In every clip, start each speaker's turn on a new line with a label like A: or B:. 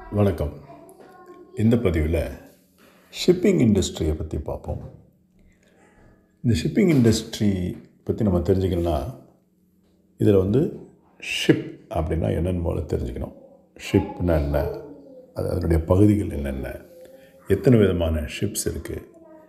A: வணக்கம் இந்த பதிவில் ஷிப்பிங் இண்டஸ்ட்ரியை பற்றி பார்ப்போம் இந்த ஷிப்பிங் இண்டஸ்ட்ரி பற்றி நம்ம தெரிஞ்சுக்கணும்னா இதில் வந்து ஷிப் அப்படின்னா என்னென்னு முதல்ல தெரிஞ்சுக்கணும் ஷிப்னா என்ன அது அதனுடைய பகுதிகள் என்னென்ன எத்தனை விதமான ஷிப்ஸ் இருக்குது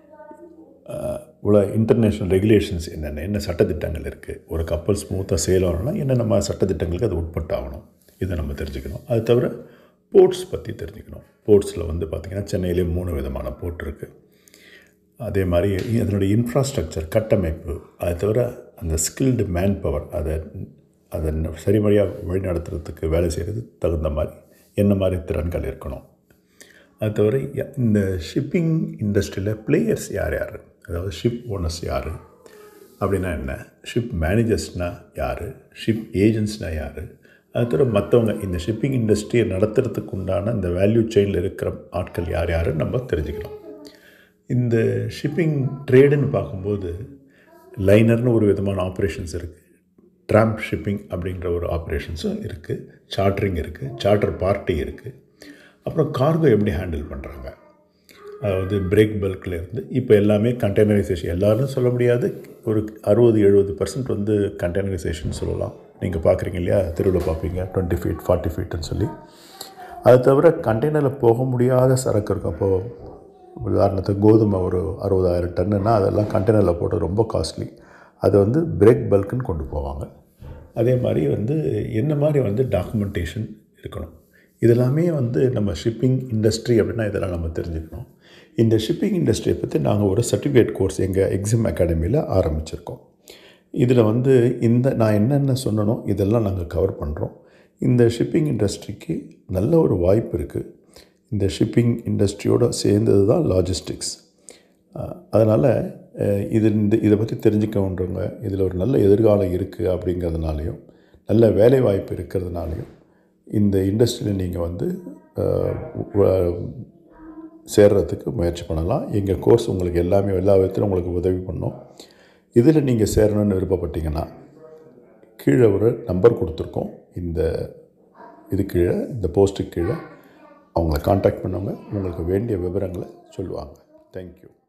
A: இவ்வளோ இன்டர்நேஷ்னல் ரெகுலேஷன்ஸ் என்னென்ன என்ன சட்டத்திட்டங்கள் இருக்குது ஒரு கப்பல் ஸ்மூத்தாக சேல் ஆகணும்னா என்னென்ன சட்டத்திட்டங்களுக்கு அது உட்பட்டாகணும் இதை நம்ம தெரிஞ்சுக்கணும் அது தவிர போர்ட்ஸ் பற்றி தெரிஞ்சுக்கணும் போர்ட்ஸில் வந்து பார்த்திங்கன்னா சென்னையிலே மூணு விதமான போர்ட் இருக்குது அதே மாதிரி அதனுடைய இன்ஃப்ராஸ்ட்ரக்சர் கட்டமைப்பு அது தவிர அந்த ஸ்கில்டு மேன் பவர் அதை அதை சரிமறையாக வழிநடத்துறதுக்கு வேலை செய்கிறது தகுந்த மாதிரி என்ன மாதிரி திறன்கள் இருக்கணும் அது தவிர இந்த ஷிப்பிங் இண்டஸ்ட்ரியில் பிளேயர்ஸ் யார் யார் அதாவது ஷிப் ஓனர்ஸ் யார் அப்படின்னா என்ன ஷிப் மேனேஜர்ஸ்னால் யார் ஷிப் ஏஜென்ட்ஸ்னால் யார் அது தவிர மற்றவங்க இந்த ஷிப்பிங் இண்டஸ்ட்ரியை நடத்துறதுக்கு உண்டான இந்த வேல்யூ செயினில் இருக்கிற ஆட்கள் யார் யாருன்னு நம்ம தெரிஞ்சுக்கலாம் இந்த ஷிப்பிங் ட்ரேடுன்னு பார்க்கும்போது லைனர்னு ஒரு விதமான ஆப்ரேஷன்ஸ் இருக்குது ட்ராம்ப் ஷிப்பிங் அப்படின்ற ஒரு ஆப்ரேஷன்ஸும் இருக்குது சார்ட்ரிங் இருக்குது சார்ட்டர் பார்ட்டி இருக்குது அப்புறம் கார்கோ எப்படி ஹேண்டில் பண்ணுறாங்க அதாவது பிரேக் பல்கில் இருந்து இப்போ எல்லாமே கண்டெய்னரைசேஷன் எல்லோரும் சொல்ல முடியாது ஒரு அறுபது எழுபது பர்சன்ட் வந்து கண்டெய்னரைசேஷன் சொல்லலாம் நீங்கள் பார்க்குறீங்க இல்லையா தெருவில் பார்ப்பீங்க டுவெண்ட்டி ஃபீட் ஃபார்ட்டி ஃபீட்டுன்னு சொல்லி அது தவிர கண்டெய்னரில் போக முடியாத சரக்கு இருக்கும் அப்போது உதாரணத்துக்கு கோதுமை ஒரு அறுபதாயிரம் டன்னுன்னா அதெல்லாம் கண்டெய்னரில் போட்டு ரொம்ப காஸ்ட்லி அதை வந்து பிரேக் பல்க்குன்னு கொண்டு போவாங்க அதே மாதிரி வந்து என்ன மாதிரி வந்து டாக்குமெண்டேஷன் இருக்கணும் இதெல்லாமே வந்து நம்ம ஷிப்பிங் இண்டஸ்ட்ரி அப்படின்னா இதெல்லாம் நம்ம தெரிஞ்சுக்கணும் இந்த ஷிப்பிங் இண்டஸ்ட்ரியை பற்றி நாங்கள் ஒரு சர்டிஃபிகேட் கோர்ஸ் எங்கள் எக்ஸாம் அகாடமியில் ஆரம்பிச்சிருக்கோம் இதில் வந்து இந்த நான் என்னென்ன சொன்னனோ இதெல்லாம் நாங்கள் கவர் பண்ணுறோம் இந்த ஷிப்பிங் இண்டஸ்ட்ரிக்கு நல்ல ஒரு வாய்ப்பு இருக்குது இந்த ஷிப்பிங் இண்டஸ்ட்ரியோடு சேர்ந்தது தான் லாஜிஸ்டிக்ஸ் அதனால் இது இந்த இதை பற்றி தெரிஞ்சுக்கன்றவங்க இதில் ஒரு நல்ல எதிர்காலம் இருக்குது அப்படிங்கிறதுனாலையும் நல்ல வேலை வாய்ப்பு இருக்கிறதுனாலையும் இந்த இண்டஸ்ட்ரியில் நீங்கள் வந்து சேர்றதுக்கு முயற்சி பண்ணலாம் எங்கள் கோர்ஸ் உங்களுக்கு எல்லாமே எல்லா விதத்திலும் உங்களுக்கு உதவி பண்ணோம் இதில் நீங்கள் சேரணும்னு விருப்பப்பட்டீங்கன்னா கீழே ஒரு நம்பர் கொடுத்துருக்கோம் இந்த இது கீழே இந்த போஸ்ட்டுக்கு கீழே அவங்கள காண்டாக்ட் பண்ணவங்க உங்களுக்கு வேண்டிய விவரங்களை சொல்லுவாங்க தேங்க்யூ